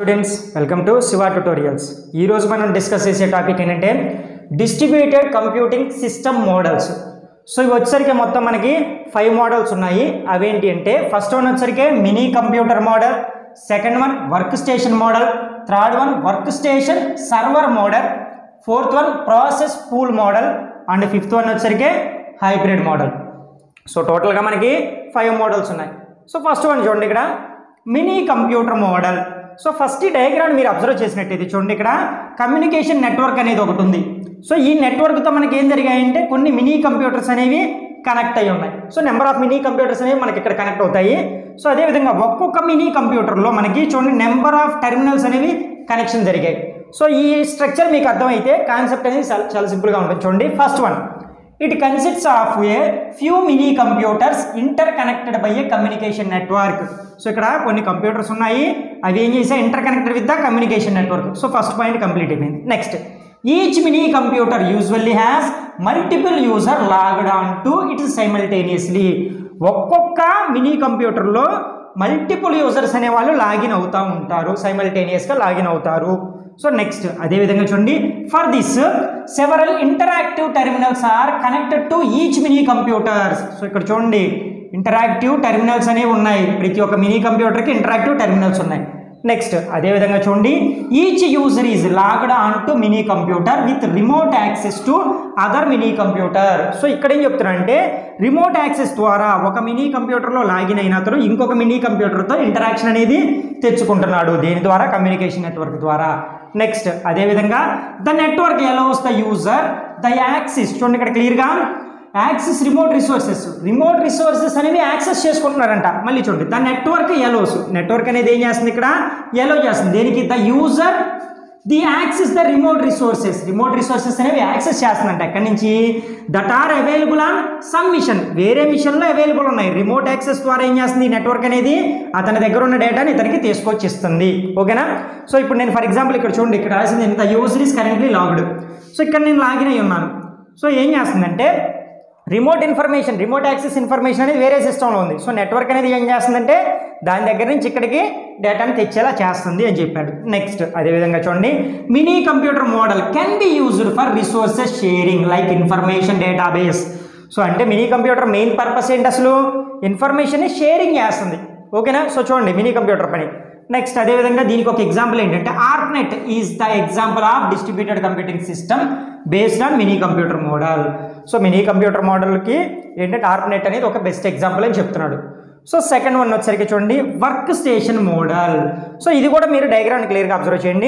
students welcome to Shiva tutorials ఈరోజు మనం discuss చేసే టాపిక్ ఏంటంటే distributed computing system models so ఇవి వచ్చేసరికి మొత్తం మనకి ఫైవ్ మోడల్స్ ఉన్నాయి అవేంటి అంటే ఫస్ట్ వన్ వచ్చేసరికి mini computer model second one workstation model third one workstation server model fourth one process pool model and fifth one వచ్చేసరికి hybrid model so టోటల్గా మనకి ఫైవ్ మోడల్స్ ఉన్నాయి so first one చూడండి ఇక్కడ mini computer model so first ఈ diagram మీరు observe చేసినట్టయితే చూడండి ఇక్కడ కమ్యూనికేషన్ నెట్వర్క్ అనేది ఒకటి ఉంది సో ఈ నెట్వర్క్తో మనకి ఏం జరిగాయంటే కొన్ని మినీ కంప్యూటర్స్ అనేవి కనెక్ట్ అయి ఉన్నాయి so number of mini computers అనేవి మనకి ఇక్కడ కనెక్ట్ అవుతాయి సో అదేవిధంగా ఒక్కొక్క మినీ కంప్యూటర్లో మనకి చూడండి నెంబర్ ఆఫ్ టెర్మినల్స్ అనేవి కనెక్షన్ జరిగాయి సో ఈ స్ట్రక్చర్ మీకు అర్థమైతే కాన్సెప్ట్ అనేది చాలా చాలా సింపుల్గా ఉంటుంది చూడండి first one it consists of a few mini computers interconnected by a communication network so ఇక్కడ కొన్ని కంప్యూటర్స్ ఉన్నాయి అవి ఏం చేసాయి interconnected with the communication network so first point complete అయిపోయింది next each mini computer usually has multiple user logged on to it simultaneously ఒక్కొక్క mini కంప్యూటర్లో మల్టిపుల్ యూజర్స్ అనే వాళ్ళు లాగిన్ అవుతూ ఉంటారు సైమల్టేనియస్గా లాగిన్ అవుతారు సో నెక్స్ట్ అదేవిధంగా చూడండి for this several interactive terminals are connected to each mini computers so ఇక్కడ చూడండి ఇంటరాక్టివ్ టెర్మినల్స్ అనేవి ఉన్నాయి ప్రతి ఒక్క మినీ కంప్యూటర్కి ఇంటరాక్టివ్ టెర్మినల్స్ ఉన్నాయి నెక్స్ట్ అదేవిధంగా చూడండి each user is logged on to mini computer with remote access to other mini computer so ఇక్కడ ఏం చెప్తున్నారంటే రిమోట్ యాక్సెస్ ద్వారా ఒక మినీ కంప్యూటర్లో లాగిన్ అయిన అతను ఇంకొక మినీ కంప్యూటర్తో ఇంటరాక్షన్ అనేది తెచ్చుకుంటున్నాడు దేని ద్వారా కమ్యూనికేషన్ నెట్వర్క్ ద్వారా నెక్స్ట్ అదేవిధంగా the network allows the user the access చూడండి ఇక్కడ క్లియర్గా access remote resources remote resources అనేవి యాక్సెస్ చేసుకుంటున్నారంట మళ్ళీ చూడండి ద నెట్వర్క్ ఎలోస్ నెట్వర్క్ అనేది ఏం చేస్తుంది ఇక్కడ ఎలో చేస్తుంది దేనికి the user the access the remote resources remote resources అనేవి యాక్సెస్ చేస్తుందంట ఎక్కడి నుంచి that are available on some machine వేరే మిషన్లో అవైలబుల్ ఉన్నాయి రిమోట్ యాక్సెస్ ద్వారా ఏం చేస్తుంది ఈ నెట్వర్క్ అనేది అతని దగ్గర ఉన్న డేటాని ఇతనికి తీసుకొచ్చి ఇస్తుంది ఓకేనా సో ఇప్పుడు నేను ఫర్ ఎగ్జాంపుల్ ఇక్కడ చూడండి ఇక్కడ రాసింది ఇంత user is currently logged so ఇక్కడ నేను లాగిన్ అయి ఉన్నాను సో ఏం చేస్తుందంటే remote information remote access information అనేది వేరే సిస్టంలో ఉంది సో నెట్వర్క్ అనేది ఏం చేస్తుందంటే దాని దగ్గర నుంచి ఇక్కడికి డేటాని తెచ్చేలా చేస్తుంది అని చెప్పాడు నెక్స్ట్ అదేవిధంగా చూడండి mini computer model can be used for resources sharing like information database so అంటే మినీ కంప్యూటర్ మెయిన్ పర్పస్ ఏంటి అసలు ఇన్ఫర్మేషన్ షేరింగ్ చేస్తుంది ఓకేనా సో చూడండి మినీ కంప్యూటర్ పని నెక్స్ట్ అదేవిధంగా దీనికి ఒక ఎగ్జాంపుల్ ఏంటంటే ARCNET is the example of distributed computing system based on mini computer model so mini computer మోడల్కి ఏంటంటే ఆర్క్నెట్ అనేది ఒక బెస్ట్ ఎగ్జాంపుల్ అని చెప్తున్నాడు సో సెకండ్ వన్ వచ్చరికి చూడండి వర్క్ స్టేషన్ మోడల్ సో ఇది కూడా మీరు డయాగ్రామ్ క్లియర్గా అబ్జర్వ్ చేయండి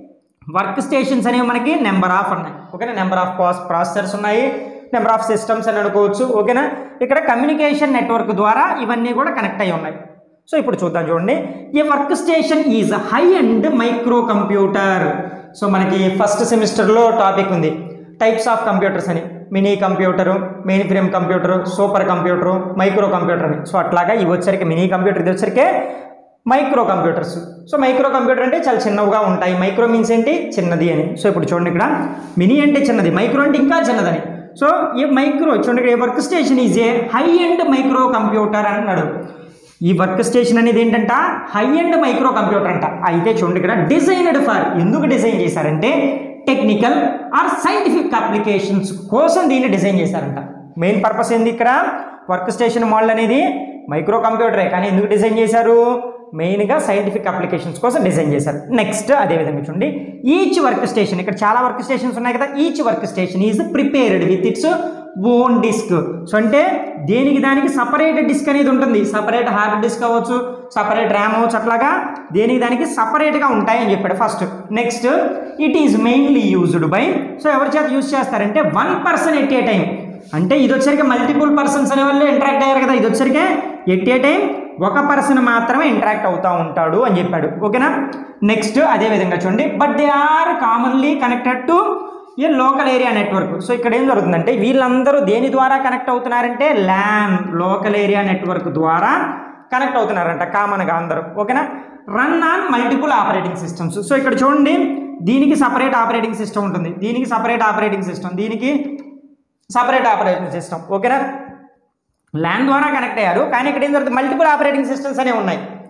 వర్క్ స్టేషన్స్ అనేవి మనకి నెంబర్ ఆఫ్ ఉన్నాయి ఓకేనా నెంబర్ ఆఫ్ ప్రాసెసర్స్ ఉన్నాయి నెంబర్ ఆఫ్ సిస్టమ్స్ అని అనుకోవచ్చు ఓకేనా ఇక్కడ కమ్యూనికేషన్ నెట్వర్క్ ద్వారా ఇవన్నీ కూడా కనెక్ట్ అయి ఉన్నాయి సో ఇప్పుడు చూద్దాం చూడండి ఈ workstation is high and micro computer so మనకి ఫస్ట్ సెమిస్టర్లో టాపిక్ ఉంది టైప్స్ ఆఫ్ కంప్యూటర్స్ అని mini computer mainframe computer super computer micro computer అని సో అట్లాగా ఇవి వచ్చరికి మినీ కంప్యూటర్ ఇది వచ్చరికే micro computers so micro computer అంటే చాలా చిన్నవిగా ఉంటాయి మైక్రో మీన్స్ ఏంటి చిన్నది అని సో ఇప్పుడు చూడండి ఇక్కడ మినీ అంటే చిన్నది మైక్రో అంటే ఇంకా చిన్నదని సో ఈ మైక్రో చూడండి ఇక్కడ workstation is a high and micro computer అన్నాడు ఈ వర్క్ స్టేషన్ అనేది ఏంటంట హై అండ్ మైక్రో కంప్యూటర్ అంట అయితే చూడండి ఇక్కడ డిజైనడ్ ఫర్ ఎందుకు డిజైన్ చేశారంటే టెక్నికల్ ఆర్ సైంటిఫిక్ అప్లికేషన్స్ కోసం దీన్ని డిజైన్ చేశారంట మెయిన్ పర్పస్ ఏంది ఇక్కడ వర్క్ స్టేషన్ మోడల్ అనేది మైక్రో కంప్యూటరే కానీ ఎందుకు డిజైన్ చేశారు మెయిన్గా సైంటిఫిక్ అప్లికేషన్స్ కోసం డిజైన్ చేశారు నెక్స్ట్ అదేవిధంగా చూడండి ఈచ్ వర్క్ స్టేషన్ ఇక్కడ చాలా వర్క్ స్టేషన్స్ ఉన్నాయి కదా each workstation is prepared with its own disk so అంటే దేనికి దానికి సపరేట్ డిస్క్ అనేది ఉంటుంది సపరేట్ హార్డ్ డిస్క్ అవ్వచ్చు సపరేట్ ర్యామ్ అవ్వచ్చు అట్లాగా దేనికి దానికి సపరేట్గా ఉంటాయి అని చెప్పాడు first next it is mainly used by so ఎవరి చేత యూజ్ చేస్తారంటే one person at a time అంటే ఇది వచ్చరికి మల్టిపుల్ పర్సన్స్ అనే వాళ్ళు ఇంటరాక్ట్ అయ్యారు కదా ఇది వచ్చరికి ఎట్ ఏ టైం ఒక పర్సన్ మాత్రమే ఇంటరాక్ట్ అవుతూ ఉంటాడు అని చెప్పాడు ఓకేనా నెక్స్ట్ అదే విధంగా చూడండి but they are commonly connected to ఈ లోకల్ ఏరియా నెట్వర్క్ సో ఇక్కడ ఏం జరుగుతుందంటే వీళ్ళందరూ దేని ద్వారా కనెక్ట్ అవుతున్నారంటే ల్యాన్ లోకల్ ఏరియా నెట్వర్క్ ద్వారా కనెక్ట్ అవుతున్నారంట కామన్గా అందరూ ఓకేనా run on multiple operating systems so ఇక్కడ చూడండి దీనికి సపరేట్ ఆపరేటింగ్ సిస్టమ్ ఉంటుంది దీనికి సపరేట్ ఆపరేటింగ్ సిస్టమ్ దీనికి సపరేట్ ఆపరేటింగ్ సిస్టమ్ ఓకేనా ల్యాన్ ద్వారా కనెక్ట్ అయ్యారు కానీ ఇక్కడ ఏం జరుగుతుంది మల్టిపుల్ ఆపరేటింగ్ సిస్టమ్స్ అనేవి ఉన్నాయి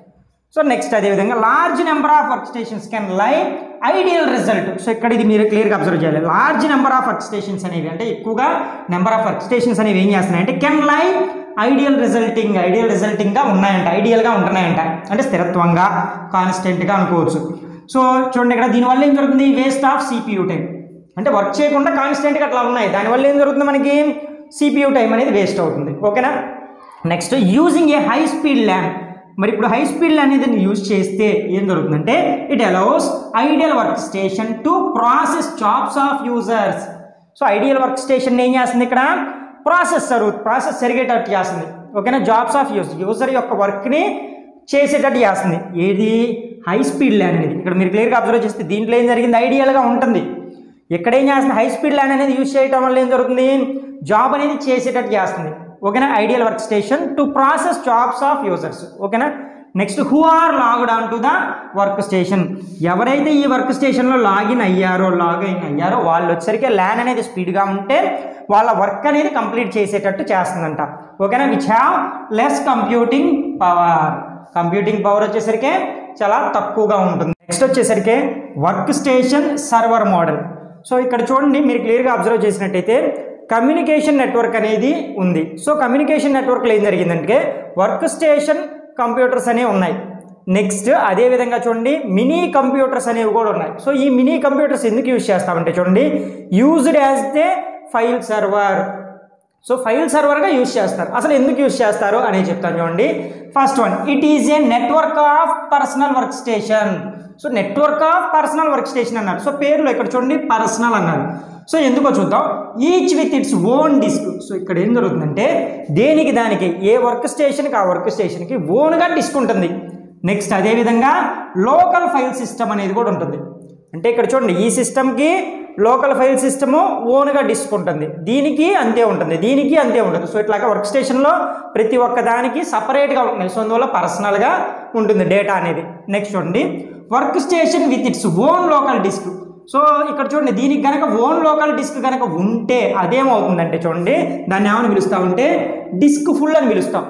సో నెక్స్ట్ అదేవిధంగా large number of workstations can lie ideal result so ఇక్కడ ఇది మీరు క్లియర్గా అబ్జర్వ్ చేయాలి large number of workstations అనేవి అంటే ఎక్కువగా నెంబర్ ఆఫ్ వర్క్ స్టేషన్స్ అనేవి ఏం చేస్తున్నాయి అంటే can lie ideal resulting ideal రిజల్టింగ్గా ఉన్నాయంట ఐడియల్గా ఉంటున్నాయంట అంటే స్థిరత్వంగా కాన్స్టెంట్గా అనుకోవచ్చు సో చూడండి ఇక్కడ దీనివల్ల ఏం జరుగుతుంది వేస్ట్ ఆఫ్ సిపియూ టైం అంటే వర్క్ చేయకుండా కాన్స్టెంట్గా అట్లా ఉన్నాయి దానివల్ల ఏం జరుగుతుంది మనకి సిపియూ టైం అనేది వేస్ట్ అవుతుంది ఓకేనా next using a high speed LAN మరి ఇప్పుడు హై స్పీడ్ అనేది యూజ్ చేస్తే ఏం జరుగుతుందంటే it allows ideal workstation to process jobs of users so ideal workstation ఏం చేస్తుంది ఇక్కడ ప్రాసెస్ జరుగుతుంది ప్రాసెస్ జరిగేటట్టు చేస్తుంది ఓకేనా జాబ్స్ ఆఫ్ యూజ్ యూజర్ యొక్క వర్క్ని చేసేటట్టు చేస్తుంది ఏది హై స్పీడ్ ల్యాన్ అనేది ఇక్కడ మీరు క్లియర్గా అబ్జర్వ్ చేస్తే దీంట్లో ఏం జరిగింది ఐడియల్గా ఉంటుంది ఎక్కడ ఏం చేస్తుంది హై స్పీడ్ ల్యాన్ అనేది యూజ్ చేయడం వల్ల ఏం జరుగుతుంది జాబ్ అనేది చేసేటట్టు చేస్తుంది ఓకేనా ideal workstation to process jobs of users ఓకేనా next who are logged on to the workstation ఎవరైతే ఈ వర్క్ స్టేషన్లో లాగిన్ అయ్యారో లాగిన్ అయ్యారో వాళ్ళు వచ్చరికి ల్యాన్ అనేది స్పీడ్గా ఉంటే వాళ్ళ వర్క్ అనేది కంప్లీట్ చేసేటట్టు చేస్తుందంట ఓకేనా which have less computing power computing power వచ్చేసరికి చాలా తక్కువగా ఉంటుంది నెక్స్ట్ వచ్చేసరికి workstation server model so ఇక్కడ చూడండి మీరు క్లియర్గా అబ్జర్వ్ చేసినట్టయితే కమ్యూనికేషన్ నెట్వర్క్ అనేది ఉంది సో కమ్యూనికేషన్ నెట్వర్క్లో ఏం జరిగిందంటే వర్క్ స్టేషన్ కంప్యూటర్స్ అనేవి ఉన్నాయి నెక్స్ట్ అదే విధంగా చూడండి మినీ కంప్యూటర్స్ అనేవి కూడా ఉన్నాయి సో ఈ మినీ కంప్యూటర్స్ ఎందుకు యూజ్ చేస్తామంటే చూడండి used as the file server so file సర్వర్గా యూజ్ చేస్తారు అసలు ఎందుకు యూజ్ చేస్తారు అనేది చెప్తాను చూడండి first one it is a network of personal workstation so network of personal workstation అన్నారు సో పేరులో ఇక్కడ చూడండి పర్సనల్ అన్నారు సో ఎందుకో చూద్దాం each with its own disk so ఇక్కడ ఏం జరుగుతుందంటే దేనికి దానికి ఏ వర్క్ స్టేషన్కి ఆ వర్క్ స్టేషన్కి ఓన్గా డిస్క్ ఉంటుంది నెక్స్ట్ అదేవిధంగా లోకల్ ఫైల్ సిస్టమ్ అనేది కూడా ఉంటుంది అంటే ఇక్కడ చూడండి ఈ సిస్టమ్కి లోకల్ ఫైల్ సిస్టము ఓన్గా డిస్క్ ఉంటుంది దీనికి అంతే ఉంటుంది దీనికి అంతే ఉంటుంది సో ఇట్లాగా వర్క్ స్టేషన్లో ప్రతి ఒక్క దానికి సపరేట్గా ఉంటుంది సో అందువల్ల పర్సనల్గా ఉంటుంది డేటా అనేది నెక్స్ట్ చూడండి workstation with its own local disk so ఇక్కడ చూడండి దీనికి కనుక ఓన్ లోకల్ డిస్క్ కనుక ఉంటే అదేమవుతుందంటే చూడండి దాన్ని ఏమని పిలుస్తామంటే డిస్క్ ఫుల్ అని పిలుస్తాం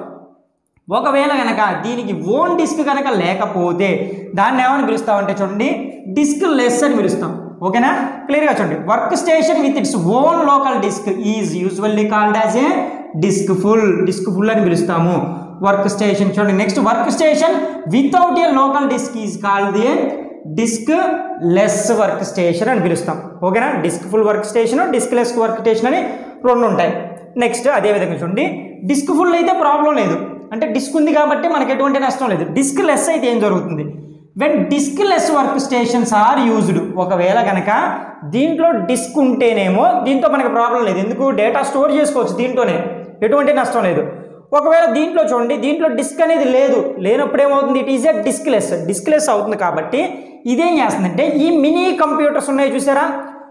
ఒకవేళ కనుక దీనికి ఓన్ డిస్క్ కనుక లేకపోతే దాన్ని ఏమని పిలుస్తామంటే చూడండి డిస్క్ లెస్ అని పిలుస్తాం ఓకేనా క్లియర్గా చూడండి workstation with its own local disk is usually called as a diskful diskful అని పిలుస్తాము వర్క్ స్టేషన్ చూడండి next workstation without a local disk is called a diskless workstation అని పిలుస్తాం ఓకేనా diskful workstation diskless workstation అని రెండు ఉంటాయి next అదే విధంగా చూడండి డిస్క్ ఫుల్ అయితే ప్రాబ్లం లేదు అంటే డిస్క్ ఉంది కాబట్టి మనకి ఎటువంటి నష్టం లేదు డిస్క్ లెస్ అయితే ఏం జరుగుతుంది when diskless workstations are used ఒకవేళ కనుక దీంట్లో డిస్క్ ఉంటేనేమో దీంతో మనకి ప్రాబ్లం లేదు ఎందుకు డేటా స్టోర్ చేసుకోవచ్చు దీంట్లోనే ఎటువంటి నష్టం లేదు ఒకవేళ దీంట్లో చూడండి దీంట్లో డిస్క్ అనేది లేదు లేనప్పుడు ఏమవుతుంది it is a diskless diskless అవుతుంది కాబట్టి ఇదేం చేస్తుందంటే ఈ మినీ కంప్యూటర్స్ ఉన్నాయి చూసారా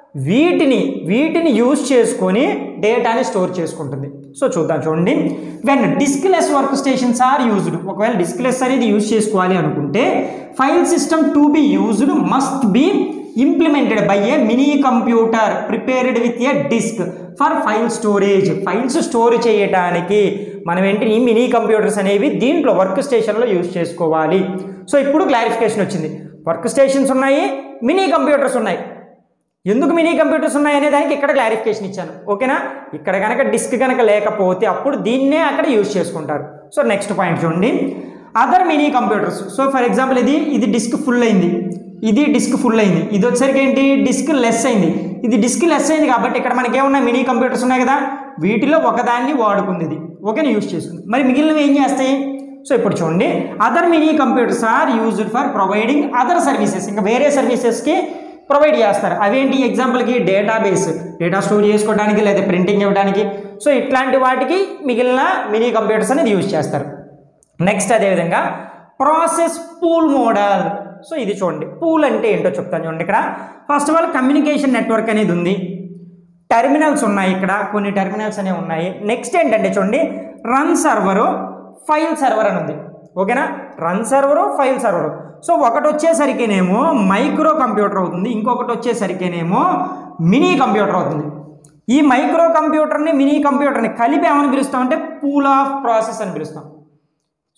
వీటిని వీటిని యూజ్ చేసుకొని డేటాని స్టోర్ చేసుకుంటుంది సో చూద్దాం చూడండి when diskless workstations are used ఒకవేళ డిస్క్లెస్ అనేది యూజ్ చేసుకోవాలి అనుకుంటే file system to be used must be implemented by a mini computer prepared with a disk for file storage files store చేయడానికి మనం ఏంటి ఈ మినీ కంప్యూటర్స్ అనేవి దీంట్లో వర్క్ స్టేషన్లో యూజ్ చేసుకోవాలి సో ఇప్పుడు క్లారిఫికేషన్ వచ్చింది వర్క్ స్టేషన్స్ ఉన్నాయి మినీ కంప్యూటర్స్ ఉన్నాయి ఎందుకు మినీ కంప్యూటర్స్ ఉన్నాయి అనే దానికి ఇక్కడ క్లారిఫికేషన్ ఇచ్చాను ఓకేనా ఇక్కడ కనుక డిస్క్ కనుక లేకపోతే అప్పుడు దీన్నే అక్కడ యూజ్ చేసుకుంటారు సో నెక్స్ట్ పాయింట్ చూడండి other mini computers so for example ఇది ఇది డిస్క్ ఫుల్ అయింది ఇది డిస్క్ ఫుల్ అయింది ఇది వచ్చేసరికి ఏంటి డిస్క్ లెస్ అయింది ఇది డిస్క్ లెస్ అయింది కాబట్టి ఇక్కడ మనకి ఏమున్నాయి మినీ కంప్యూటర్స్ ఉన్నాయి కదా వీటిలో ఒకదాన్ని వాడుకుంది ఇది ఓకేనా యూజ్ చేసుకుంది మరి మిగిలినవి ఏం చేస్తాయి సో ఇప్పుడు చూడండి other mini computers are used for providing other services ఇంకా వేరే సర్వీసెస్కి ప్రొవైడ్ చేస్తారు అవేంటి ఎగ్జాంపుల్కి డేటాబేస్ డేటా స్టోర్ చేసుకోవడానికి లేదా ప్రింటింగ్ ఇవ్వడానికి సో ఇట్లాంటి వాటికి మిగిలిన మినీ కంప్యూటర్స్ అనేది యూజ్ చేస్తారు నెక్స్ట్ అదేవిధంగా ప్రాసెస్ పూల్ మోడల్ సో ఇది చూడండి పూల్ అంటే ఏంటో చెప్తాను చూడండి ఇక్కడ first of all communication network అనేది ఉంది టెర్మినల్స్ ఉన్నాయి ఇక్కడ కొన్ని టెర్మినల్స్ అనేవి ఉన్నాయి నెక్స్ట్ ఏంటంటే చూడండి రన్ సర్వరు ఫైల్ సర్వర్ అని ఉంది ఓకేనా run server file server so ఒకటి వచ్చేసరికేనేమో మైక్రో కంప్యూటర్ అవుతుంది ఇంకొకటి వచ్చేసరికేనేమో మినీ కంప్యూటర్ అవుతుంది ఈ మైక్రో కంప్యూటర్ని మినీ కంప్యూటర్ని కలిపి ఏమని పిలుస్తాం అంటే పూల్ ఆఫ్ ప్రాసెస్ అని పిలుస్తాం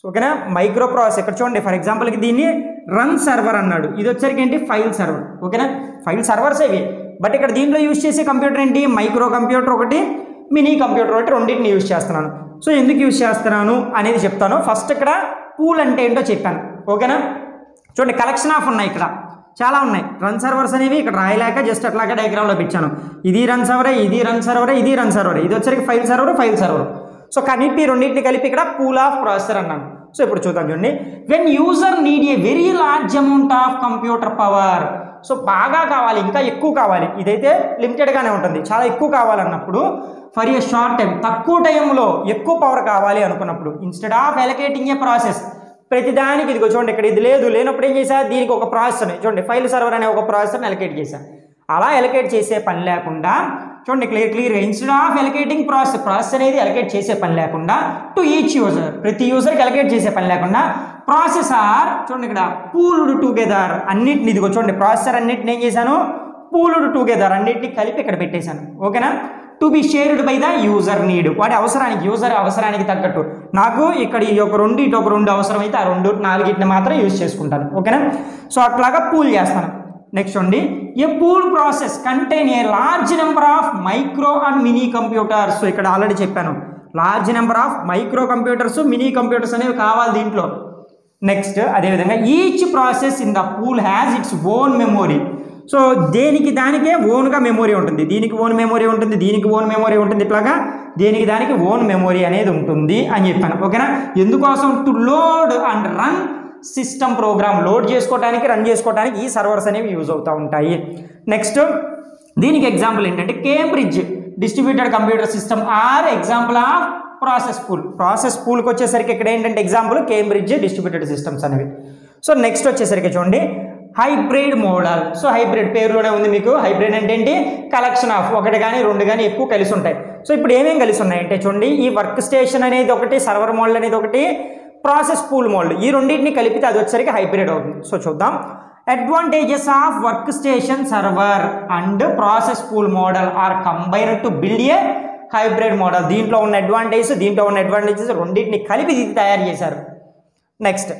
సో ఓకేనా మైక్రో ప్రాసెస్ ఇక్కడ చూడండి ఫర్ ఎగ్జాంపుల్కి దీన్ని రన్ సర్వర్ అన్నాడు ఇది వచ్చరికి ఏంటి ఫైల్ సర్వర్ ఓకేనా ఫైల్ సర్వర్స్ ఇవి బట్ ఇక్కడ దీంట్లో యూజ్ చేసే కంప్యూటర్ ఏంటి మైక్రో కంప్యూటర్ ఒకటి మినీ కంప్యూటర్ ఒకటి రెండింటిని యూజ్ చేస్తున్నాను సో ఎందుకు యూజ్ చేస్తున్నాను అనేది చెప్తాను ఫస్ట్ ఇక్కడ పూల్ అంటే ఏంటో చెప్పాను ఓకేనా చూడండి కలెక్షన్ ఆఫ్ ఉన్నాయి ఇక్కడ చాలా ఉన్నాయి రన్ సర్వర్స్ అనేవి ఇక్కడ రాయలేక జస్ట్ అట్లాగే డయాగ్రామ్లో పెట్టాను ఇది రన్ సర్వరే ఇది రన్ సర్వరే ఇది రన్ సర్వరే ఇది వచ్చరికి file server file server so కనిపి రెండింటిని కలిపి ఇక్కడ పూల్ ఆఫ్ ప్రాసెసర్ అన్నాను సో ఇప్పుడు చూద్దాం చూడండి when user need a very large amount of computer power so బాగా కావాలి ఇంకా ఎక్కువ కావాలి ఇదైతే లిమిటెడ్గానే ఉంటుంది చాలా ఎక్కువ కావాలన్నప్పుడు ఫర్ ఏ షార్ట్ టైం తక్కువ టైంలో ఎక్కువ పవర్ కావాలి అనుకున్నప్పుడు instead of allocating a process ప్రతిదానికి ఇదిగో చూడండి ఇక్కడ ఇది లేదు లేనప్పుడు ఏం చేశా దీనికి ఒక ప్రాసెసర్ చూడండి ఫైల్ సర్వర్ అనే ఒక ప్రాసెసర్ని ఎలకేట్ చేశా అలా ఎలకేట్ చేసే పని లేకుండా చూడండి clear clear instead of allocating process process అనేది ఎలకేట్ చేసే పని లేకుండా టు ఈచ్ యూజర్ ప్రతి యూజర్కి ఎలకేట్ చేసే పని లేకుండా ప్రాసెసర్ చూడండి ఇక్కడ పూలుడు టుగెదర్ అన్నిటిని ఇదిగో చూడండి ప్రాసెసర్ అన్నిటిని ఏం చేశాను పూలుడు టుగెదర్ అన్నిటిని కలిపి ఇక్కడ పెట్టేశాను ఓకేనా to be shared by the user need వాడి అవసరానికి యూజర్ అవసరానికి తగ్గట్టు నాకు ఇక్కడ ఈ ఒక రెండు ఇటు ఒక రెండు అవసరం అయితే ఆ రెండు నాలుగిటిని మాత్రం యూజ్ చేసుకుంటాను ఓకేనా సో అట్లాగా పూల్ చేస్తాను నెక్స్ట్ అండి a pool process contain a large number of micro and mini computers so ఇక్కడ ఆల్రెడీ చెప్పాను large number of micro computers mini computers అనేవి కావాలి దీంట్లో నెక్స్ట్ అదేవిధంగా each process in the pool has its own memory so దేనికి దానికే ఓన్గా memory ఉంటుంది దీనికి ఓన్ మెమొరీ ఉంటుంది దీనికి ఓన్ మెమొరీ ఉంటుంది ఇట్లాగా దేనికి దానికి ఓన్ మెమొరీ అనేది ఉంటుంది అని చెప్పాను ఓకేనా ఎందుకోసం to load and run system program load చేసుకోవడానికి రన్ చేసుకోవడానికి ఈ సర్వర్స్ అనేవి యూజ్ అవుతూ ఉంటాయి నెక్స్ట్ దీనికి ఎగ్జాంపుల్ ఏంటంటే Cambridge distributed computer system are example of process pool process పూల్కి వచ్చేసరికి ఇక్కడ ఏంటంటే ఎగ్జాంపుల్ కేంబ్రిడ్జ్ డిస్ట్రిబ్యూటెడ్ సిస్టమ్స్ అనేవి సో నెక్స్ట్ వచ్చేసరికి చూడండి హైబ్రిడ్ మోడల్ సో హైబ్రిడ్ పేరులోనే ఉంది మీకు హైబ్రిడ్ అంటే ఏంటి కలెక్షన్ ఆఫ్ ఒకటి కానీ రెండు కానీ ఎక్కువ కలిసి ఉంటాయి సో ఇప్పుడు ఏమేం కలిసి ఉన్నాయి అంటే చూడండి ఈ వర్క్ స్టేషన్ అనేది ఒకటి సర్వర్ మోడల్ అనేది ఒకటి ప్రాసెస్ పూల్ మోడల్ ఈ రెండింటిని కలిపితే అది వచ్చేసరికి హైబ్రిడ్ అవుతుంది సో చూద్దాం advantages of workstation server and process pool model are combined to build a hybrid model దీంట్లో ఉన్న అడ్వాంటేజెస్ దీంట్లో ఉన్న అడ్వాంటేజెస్ రెండింటిని కలిపి ఇది తయారు చేశారు next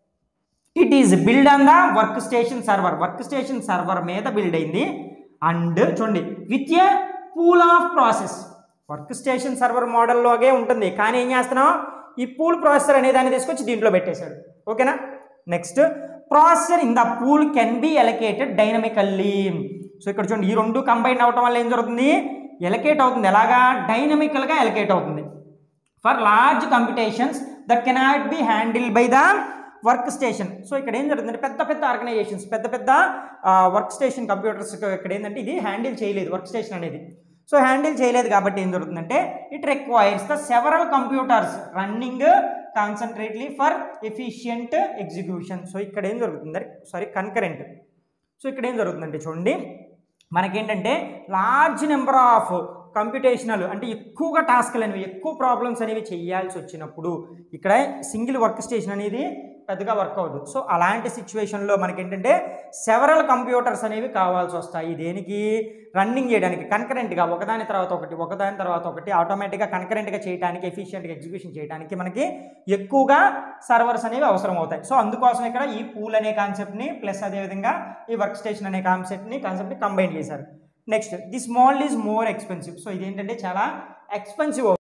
it is build on the workstation server workstation server మీద బిల్డ్ అయింది అండ్ చూడండి with a pool of process workstation server మోడల్లోగే ఉంటుంది కానీ ఏం చేస్తున్నాం ఈ పూల్ ప్రాసెసర్ అనే దాన్ని తీసుకొచ్చి దీంట్లో పెట్టేశాడు ఓకేనా next processor in the pool can be allocated dynamically so ఇక్కడ చూడండి ఈ రెండు కంబైన్ అవటం వల్ల ఏం జరుగుతుంది ఎలకేట్ అవుతుంది ఎలాగా డైనమికల్గా ఎలకేట్ అవుతుంది for large computations that cannot be handle by the workstation so ఇక్కడ ఏం జరుగుతుందంటే పెద్ద పెద్ద ఆర్గనైజేషన్స్ పెద్ద పెద్ద వర్క్ స్టేషన్ కంప్యూటర్స్ ఇక్కడ ఏంటంటే ఇది హ్యాండిల్ చేయలేదు వర్క్ స్టేషన్ అనేది సో హ్యాండిల్ చేయలేదు కాబట్టి ఏం జరుగుతుందంటే it requires the several computers running concurrently for efficient execution so ఇక్కడ ఏం జరుగుతుంది సారీ కన్కరెంట్ సో ఇక్కడ ఏం జరుగుతుందంటే చూడండి మనకేంటంటే లార్జ్ నెంబర్ ఆఫ్ కంప్యూటేషనల్ అంటే ఎక్కువగా టాస్క్లు అనేవి ఎక్కువ ప్రాబ్లమ్స్ అనేవి చేయాల్సి వచ్చినప్పుడు ఇక్కడ సింగిల్ వర్క్ స్టేషన్ అనేది పెద్దగా వర్క్ అవ్వదు సో అలాంటి సిచ్యువేషన్లో మనకేంటంటే సెవరల్ కంప్యూటర్స్ అనేవి కావాల్సి వస్తాయి దేనికి రన్నింగ్ చేయడానికి కన్కరెంట్గా ఒకదాని తర్వాత ఒకటి ఒకదాని తర్వాత ఒకటి ఆటోమేటిక్గా కన్కరెంట్గా చేయడానికి ఎఫిషియెంట్గా ఎగ్జిక్యూషన్ చేయడానికి మనకి ఎక్కువగా సర్వర్స్ అనేవి అవసరం అవుతాయి సో అందుకోసం ఇక్కడ ఈ పూల్ అనే కాన్సెప్ట్ని ప్లస్ అదేవిధంగా ఈ వర్క్ స్టేషన్ అనే కాన్సెప్ట్ని కాన్సెప్ట్ని కంబైన్ చేశారు next this model is more expensive so ఇదేంటంటే చాలా ఎక్స్పెన్సివ్